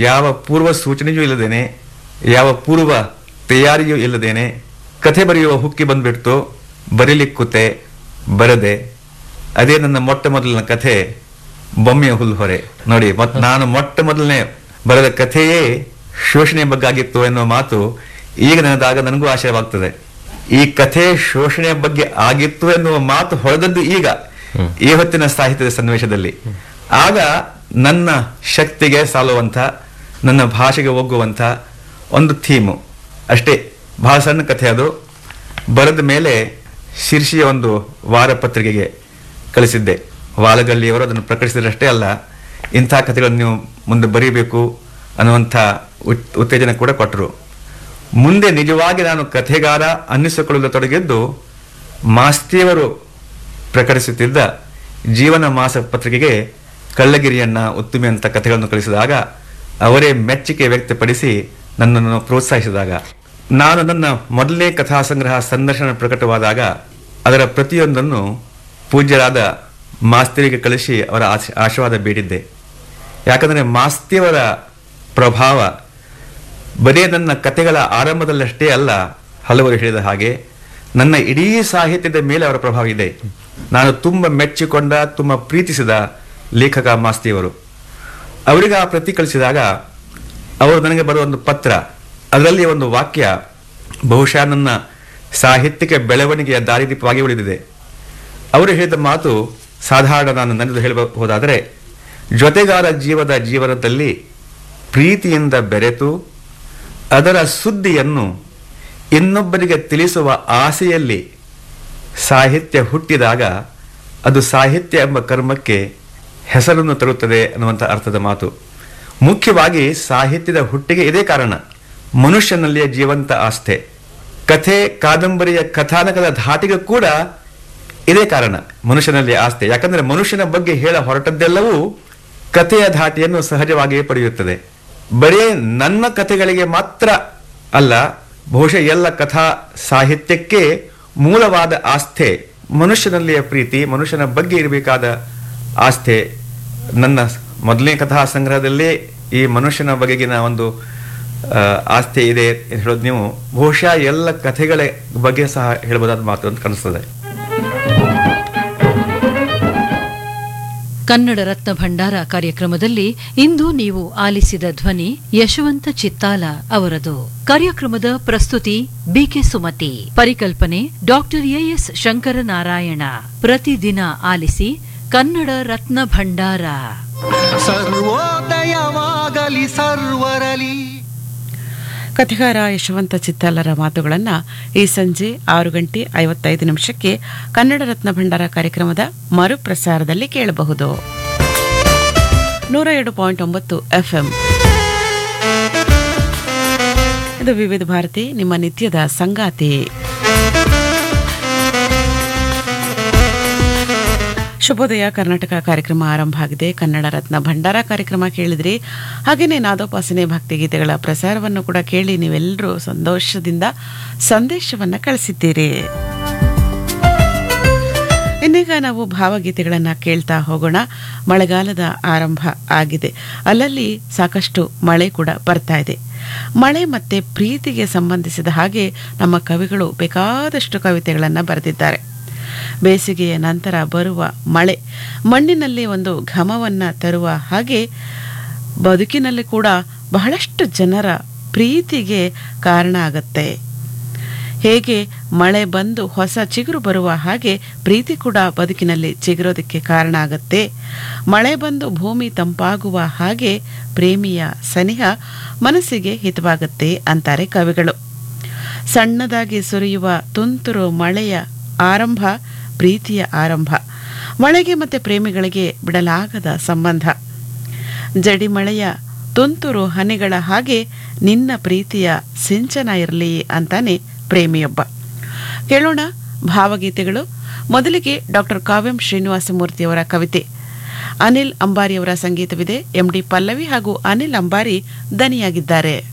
ಯಾವ ಪೂರ್ವ ಸೂಚನೆಯೂ ಇಲ್ಲದೇನೆ ಯಾವ ಪೂರ್ವ ತಯಾರಿಯೂ ಇಲ್ಲದೇನೆ ಕಥೆ ಬರೆಯುವ ಹುಕ್ಕಿ ಬಂದ್ಬಿಡ್ತು ಬರೀಲಿಕ್ಕುತೆ ಬರದೆ ಅದೇ ನನ್ನ ಮೊಟ್ಟ ಮೊದಲಿನ ಕಥೆ ಬೊಮ್ಮೆಯ ಹುಲ್ಹೊರೆ ನೋಡಿ ಮತ್ ನಾನು ಮೊಟ್ಟ ಮೊದಲನೇ ಬರೆದ ಕಥೆಯೇ ಶೋಷಣೆ ಬಗ್ಗೆ ಆಗಿತ್ತು ಎನ್ನುವ ಮಾತು ಈಗ ನನದಾಗ ನನಗೂ ಆಶಯವಾಗ್ತದೆ ಈ ಕಥೆ ಶೋಷಣೆಯ ಬಗ್ಗೆ ಆಗಿತ್ತು ಎನ್ನುವ ಮಾತು ಹೊಳೆದದ್ದು ಈಗ ಈ ಹೊತ್ತಿನ ಸಾಹಿತ್ಯದ ಸನ್ನಿವೇಶದಲ್ಲಿ ಆಗ ನನ್ನ ಶಕ್ತಿಗೆ ಸಾಲುವಂತ ನನ್ನ ಭಾಷೆಗೆ ಒಗ್ಗುವಂತ ಒಂದು ಥೀಮು ಅಷ್ಟೇ ಬಹಳ ಸಣ್ಣ ಕಥೆ ಅದು ಬರೆದ ಮೇಲೆ ಶಿರ್ಷಿಯ ಒಂದು ವಾರ ಪತ್ರಿಕೆಗೆ ಕಳಿಸಿದ್ದೆ ವಾಲಗಲ್ಲಿಯವರು ಅದನ್ನು ಪ್ರಕಟಿಸಿದ್ರಷ್ಟೇ ಅಲ್ಲ ಇಂಥ ಕಥೆಗಳನ್ನು ನೀವು ಮುಂದೆ ಬರೀಬೇಕು ಅನ್ನುವಂಥ ಉತ್- ಉತ್ತೇಜನ ಕೂಡ ಕೊಟ್ಟರು ಮುಂದೆ ನಿಜವಾಗಿ ನಾನು ಕಥೆಗಾರ ಅನ್ನಿಸಿಕೊಳ್ಳಲು ತೊಡಗಿದ್ದು ಮಾಸ್ತಿಯವರು ಪ್ರಕಟಿಸುತ್ತಿದ್ದ ಜೀವನ ಮಾಸ ಪತ್ರಿಕೆಗೆ ಕಳ್ಳಗಿರಿಯನ್ನ ಉತ್ತುಮೆ ಅಂತ ಕಥೆಗಳನ್ನು ಕಳಿಸಿದಾಗ ಅವರೇ ಮೆಚ್ಚುಗೆ ವ್ಯಕ್ತಪಡಿಸಿ ನನ್ನನ್ನು ಪ್ರೋತ್ಸಾಹಿಸಿದಾಗ ನಾನು ನನ್ನ ಮೊದಲನೇ ಕಥಾ ಸಂಗ್ರಹ ಸಂದರ್ಶನ ಪ್ರಕಟವಾದಾಗ ಅದರ ಪ್ರತಿಯೊಂದನ್ನು ಪೂಜ್ಯರಾದ ಮಾಸ್ತಿಯರಿಗೆ ಕಳಿಸಿ ಅವರ ಆಶ್- ಆಶೀರ್ವಾದ ಬೇಡಿದ್ದೆ ಯಾಕಂದರೆ ಮಾಸ್ತಿಯವರ ಪ್ರಭಾವ ಬರೀ ನನ್ನ ಕಥೆಗಳ ಆರಂಭದಲ್ಲಷ್ಟೇ ಅಲ್ಲ ಹಲವರು ಹೇಳಿದ ಹಾಗೆ ನನ್ನ ಇಡೀ ಸಾಹಿತ್ಯದ ಮೇಲೆ ಅವರ ಪ್ರಭಾವ ಇದೆ ನಾನು ತುಂಬ ಮೆಚ್ಚಿಕೊಂಡ ತುಂಬ ಪ್ರೀತಿಸಿದ ಲೇಖಕ ಮಾಸ್ತಿಯವರು ಅವರಿಗೆ ಆ ಪ್ರತಿ ಕಳಿಸಿದಾಗ ಅವರು ನನಗೆ ಬರುವ ಒಂದು ಪತ್ರ ಅದರಲ್ಲಿ ಒಂದು ವಾಕ್ಯ ಬಹುಶಃ ನನ್ನ ಸಾಹಿತ್ಯಿಕ ಬೆಳವಣಿಗೆಯ ದಾರಿದೀಪವಾಗಿ ಉಳಿದಿದೆ ಅವರು ಹೇಳಿದ ಮಾತು ಸಾಧಾರಣ ನಾನು ನನ್ನದು ಹೇಳಬಹುದಾದರೆ ಜೊತೆಗಾರ ಜೀವದ ಜೀವನದಲ್ಲಿ ಪ್ರೀತಿಯಿಂದ ಬೆರೆತು ಅದರ ಸುದ್ದಿಯನ್ನು ಇನ್ನೊಬ್ಬರಿಗೆ ತಿಳಿಸುವ ಆಸೆಯಲ್ಲಿ ಸಾಹಿತ್ಯ ಹುಟ್ಟಿದಾಗ ಅದು ಸಾಹಿತ್ಯ ಎಂಬ ಕರ್ಮಕ್ಕೆ ಹೆಸರನ್ನು ತರುತ್ತದೆ ಅನ್ನುವಂಥ ಅರ್ಥದ ಮಾತು ಮುಖ್ಯವಾಗಿ ಸಾಹಿತ್ಯದ ಹುಟ್ಟಿಗೆ ಇದೇ ಕಾರಣ ಮನುಷ್ಯನಲ್ಲಿಯ ಜೀವಂತ ಆಸ್ಥೆ ಕಥೆ ಕಾದಂಬರಿಯ ಕಥಾನಕದ ಧಾಟಿಗೆ ಕೂಡ ಇದೇ ಕಾರಣ ಮನುಷ್ಯನಲ್ಲಿ ಆಸ್ತೆ ಯಾಕಂದ್ರೆ ಮನುಷ್ಯನ ಬಗ್ಗೆ ಹೇಳ ಹೊರಟದ್ದೆಲ್ಲವೂ ಕಥೆಯ ಧಾಟಿಯನ್ನು ಸಹಜವಾಗಿಯೇ ಪಡೆಯುತ್ತದೆ ಬರೀ ನನ್ನ ಕಥೆಗಳಿಗೆ ಮಾತ್ರ ಅಲ್ಲ ಬಹುಶಃ ಎಲ್ಲ ಕಥಾ ಸಾಹಿತ್ಯಕ್ಕೆ ಮೂಲವಾದ ಆಸ್ಥೆ ಮನುಷ್ಯನಲ್ಲಿಯ ಪ್ರೀತಿ ಮನುಷ್ಯನ ಬಗ್ಗೆ ಇರಬೇಕಾದ ಆಸ್ಥೆ ನನ್ನ ಮೊದಲನೇ ಕಥಾ ಸಂಗ್ರಹದಲ್ಲೇ ಈ ಮನುಷ್ಯನ ಬಗೆಗಿನ ಒಂದು ಆ, ಆಸ್ಥೆ ಇದೆ ಅಂತ ಹೇಳೋದು ನೀವು ಬಹುಶಃ ಎಲ್ಲ ಕಥೆಗಳ ಬಗ್ಗೆ ಸಹ ಹೇಳ್ಬೋದಾದ ಮಾತು ಅಂತ ಕಾಣಿಸ್ತದೆ ಕನ್ನಡ ರತ್ನ ಭಂಡಾರ ಕಾರ್ಯಕ್ರಮದಲ್ಲಿ ಇಂದು ನೀವು ಆಲಿಸಿದ ಧ್ವನಿ ಯಶವಂತ ಚಿತ್ತಾಲ ಅವರದು ಕಾರ್ಯಕ್ರಮದ ಪ್ರಸ್ತುತಿ ಬಿಕೆ ಸುಮತಿ ಪರಿಕಲ್ಪನೆ ಡಾಕ್ಟರ್ ಎಎಸ್ ಶಂಕರನಾರಾಯಣ ಪ್ರತಿದಿನ ಆಲಿಸಿ ಕನ್ನಡ ರತ್ನ ಭಂಡಾರ ಸರ್ವೋದಯವಾಗಲಿ ಸರ್ವರಲಿ ಕಥೆಗಾರ ಯಶವಂತ ಚಿತ್ತಾಲರ ಮಾತುಗಳನ್ನು ಈ ಸಂಜೆ ಆರು ಗಂಟೆ ಐವತ್ತೈದು ನಿಮಿಷಕ್ಕೆ ಕನ್ನಡ ರತ್ನ ಭಂಡಾರ ಕಾರ್ಯಕ್ರಮದ ಮರುಪ್ರಸಾರದಲ್ಲಿ ಕೇಳಬಹುದು ನೂರ ಎರಡು ಪಾಯಿಂಟ್ ಒಂಬತ್ತು ಎಫ್ಎಂ ಇದು ವಿವಿಧ ಭಾರತಿ ನಿಮ್ಮ ನಿತ್ಯದ ಸಂಗಾತಿ ಶುಭೋದಯ ಕರ್ನಾಟಕ ಕಾರ್ಯಕ್ರಮ ಆರಂಭ ಆಗಿದೆ ಕನ್ನಡ ರತ್ನ ಭಂಡಾರ ಕಾರ್ಯಕ್ರಮ ಕೇಳಿದ್ರಿ ಹಾಗೆಯೇ ನಾದೋಪಾಸನೆ ಭಕ್ತಿಗೀತೆಗಳ ಪ್ರಸಾರವನ್ನು ಕೂಡ ಕೇಳಿ ನೀವೆಲ್ಲರೂ ಸಂತೋಷದಿಂದ ಸಂದೇಶವನ್ನು ಕಳಿಸಿದ್ದೀರಿ ಇನ್ನೀಗ ನಾವು ಭಾವಗೀತೆಗಳನ್ನು ಕೇಳ್ತಾ ಹೋಗೋಣ ಮಳೆಗಾಲದ ಆರಂಭ ಆಗಿದೆ ಅಲ್ಲಲ್ಲಿ ಸಾಕಷ್ಟು ಮಳೆ ಕೂಡ ಬರ್ತಾ ಇದೆ ಮಳೆ ಮತ್ತೆ ಪ್ರೀತಿಗೆ ಸಂಬಂಧಿಸಿದ ಹಾಗೆ ನಮ್ಮ ಕವಿಗಳು ಬೇಕಾದಷ್ಟು ಕವಿತೆಗಳನ್ನು ಬರೆದಿದ್ದಾರೆ ಬೇಸಿಗೆಯ ನಂತರ ಬರುವ ಮಳೆ ಮಣ್ಣಿನಲ್ಲಿ ಒಂದು ಘಮವನ್ನು ತರುವ ಹಾಗೆ ಬದುಕಿನಲ್ಲಿ ಕೂಡ ಬಹಳಷ್ಟು ಜನರ ಪ್ರೀತಿಗೆ ಕಾರಣ ಆಗತ್ತೆ ಹೇಗೆ ಮಳೆ ಬಂದು ಹೊಸ ಚಿಗುರು ಬರುವ ಹಾಗೆ ಪ್ರೀತಿ ಕೂಡ ಬದುಕಿನಲ್ಲಿ ಚಿಗುರೋದಕ್ಕೆ ಕಾರಣ ಆಗತ್ತೆ ಮಳೆ ಬಂದು ಭೂಮಿ ತಂಪಾಗುವ ಹಾಗೆ ಪ್ರೇಮಿಯ ಸನಿಹ ಮನಸ್ಸಿಗೆ ಹಿತವಾಗತ್ತೆ ಅಂತಾರೆ ಕವಿಗಳು ಸಣ್ಣದಾಗಿ ಸುರಿಯುವ ತುಂತುರು ಮಳೆಯ ಆರಂಭ ಪ್ರೀತಿಯ ಆರಂಭ ಮಳೆಗೆ ಮತ್ತೆ ಪ್ರೇಮಿಗಳಿಗೆ ಬಿಡಲಾಗದ ಸಂಬಂಧ ಜಡಿಮಳೆಯ ತುಂತುರು ಹನಿಗಳ ಹಾಗೆ ನಿನ್ನ ಪ್ರೀತಿಯ ಸಿಂಚನ ಇರಲಿ ಅಂತಾನೆ ಪ್ರೇಮಿಯೊಬ್ಬ ಕೇಳೋಣ ಭಾವಗೀತೆಗಳು ಮೊದಲಿಗೆ ಡಾಕ್ಟರ್ ಕಾವ್ಯಂ ಶ್ರೀನಿವಾಸಮೂರ್ತಿಯವರ ಕವಿತೆ ಅನಿಲ್ ಅಂಬಾರಿಯವರ ಸಂಗೀತವಿದೆ ಎಂಡಿ ಪಲ್ಲವಿ ಹಾಗೂ ಅನಿಲ್ ಅಂಬಾರಿ ದನಿಯಾಗಿದ್ದಾರೆ